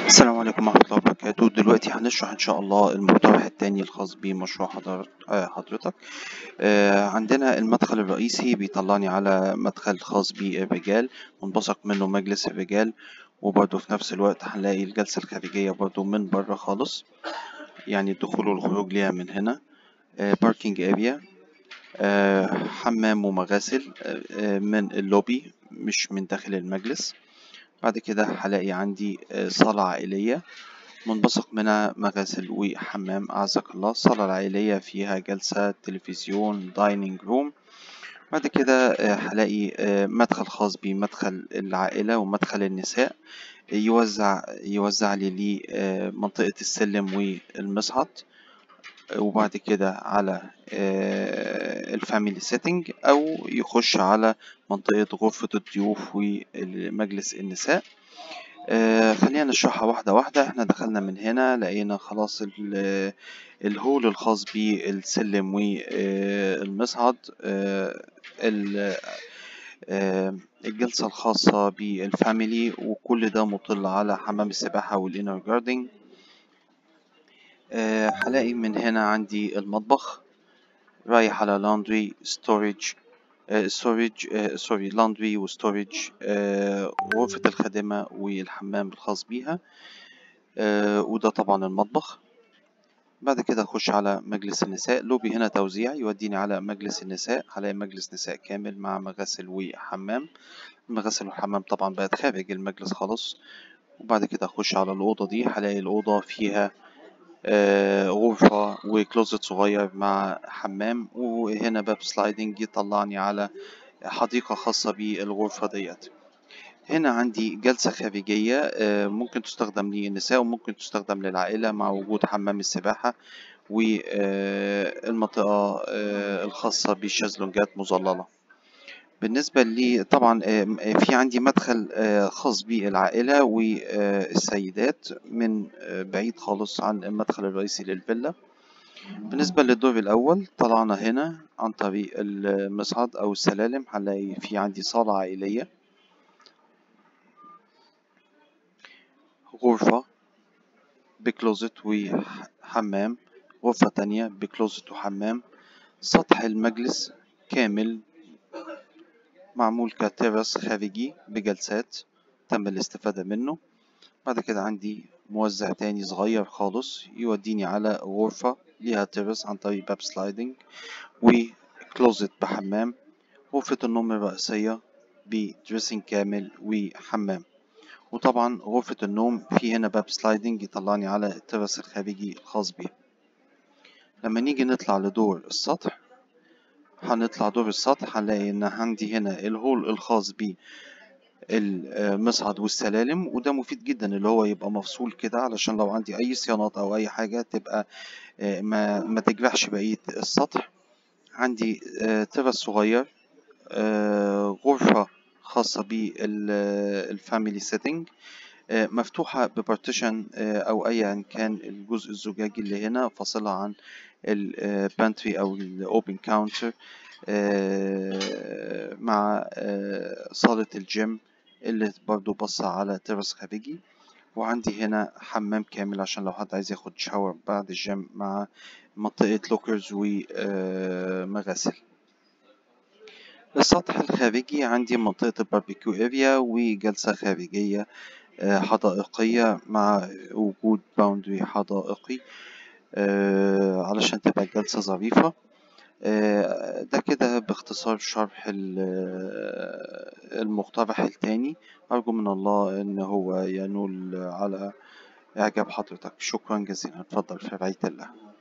السلام عليكم ورحمة الله وبركاته دلوقتي هنشرح إن شاء الله المقترح التاني الخاص بمشروع حضر- آه، حضرتك آه، عندنا المدخل الرئيسي بيطلعني على مدخل خاص بالرجال منبثق منه مجلس الرجال وبرضه في نفس الوقت هنلاقي الجلسة الخارجية برضه من بره خالص يعني الدخول والخروج ليها من هنا باركينج اريا حمام ومغاسل آه، آه، من اللوبي مش من داخل المجلس بعد كده هلاقي عندي آه، صالة عائلية منبثق منها مغاسل وحمام أعزك الله الصالة العائلية فيها جلسة تلفزيون دايننج روم بعد كده آه، هلاقي آه، مدخل خاص بمدخل العائلة ومدخل النساء يوزع يوزع لي لي آه، منطقة السلم والمصعد وبعد كده على الفاميلي سيتنج أو يخش على منطقة غرفة الضيوف ومجلس النساء آه خلينا نشرحها واحدة واحدة احنا دخلنا من هنا لقينا خلاص ال- الهول الخاص بالسلم والمصعد آه ال- آه الجلسة الخاصة بالفاميلي وكل ده مطل على حمام السباحة والإنر جاردنج آه هلاقي من هنا عندي المطبخ رايح على لاندري ستورج ستورج سوري لاندري وستورج غرفة الخادمة والحمام الخاص بيها آه، وده طبعا المطبخ بعد كده اخش على مجلس النساء لوبي هنا توزيع يوديني على مجلس النساء هلاقي مجلس نساء كامل مع مغاسل وحمام المغاسل والحمام طبعا بقت خارج المجلس خالص وبعد كده اخش على الأوضة دي هلاقي الأوضة فيها آه، غرفة وكلوزت صغير مع حمام وهنا باب سلايدنج يطلعني على حديقة خاصة بالغرفة ديت هنا عندي جلسة خارجية آه، ممكن تستخدم للنساء وممكن تستخدم للعائلة مع وجود حمام السباحة والمنطقة الخاصة بالشازلونجات مظللة بالنسبة لي طبعا آه، في عندي مدخل آه، خاص بالعائلة والسيدات من آه، بعيد خالص عن المدخل الرئيسي للفيلا بالنسبة للدور الأول طلعنا هنا عن طريق المصعد أو السلالم هنلاقي في عندي صالة عائلية غرفة بكلوزت وحمام غرفة تانية بكلوزت وحمام سطح المجلس كامل معمول كتيرس خارجي بجلسات تم الاستفادة منه بعد كده عندي موزع تاني صغير خالص يوديني على غرفة ليها تيرس عن طريق باب سلايدنج وكلوزت بحمام غرفة النوم الرئيسية بدريسنج كامل وحمام وطبعا غرفة النوم في هنا باب سلايدنج يطلعني على الترس الخارجي الخاص بيها لما نيجي نطلع لدور السطح هنطلع دور السطح هنلاقي ان عندي هنا الهول الخاص بي المصعد والسلالم وده مفيد جدا اللي هو يبقى مفصول كده علشان لو عندي اي صيانات او اي حاجة تبقى آه، ما ما تجرحش بقية السطح عندي آه، ترس صغير آه، غرفة خاصة بالفاميلي سيتنج مفتوحة ببارتيشن أو أيا كان الجزء الزجاجي اللي هنا فاصلها عن البانتري أو الأوبن كاونتر مع آه، صالة الجيم اللي برضو باصة على ترس خارجي وعندي هنا حمام كامل عشان لو حد عايز ياخد شاور بعد الجيم مع منطقة لوكرز ومغاسل السطح الخارجي عندي منطقة الباربيكيو اريا وجلسة خارجية آه، حدائقية مع وجود باوندري حدائقي آه، علشان تبقى الجلسة ظريفة آه، ده كده باختصار شرح ال- المقترح التاني أرجو من الله إن هو ينول على إعجاب حضرتك شكرا جزيلا اتفضل في رعاية الله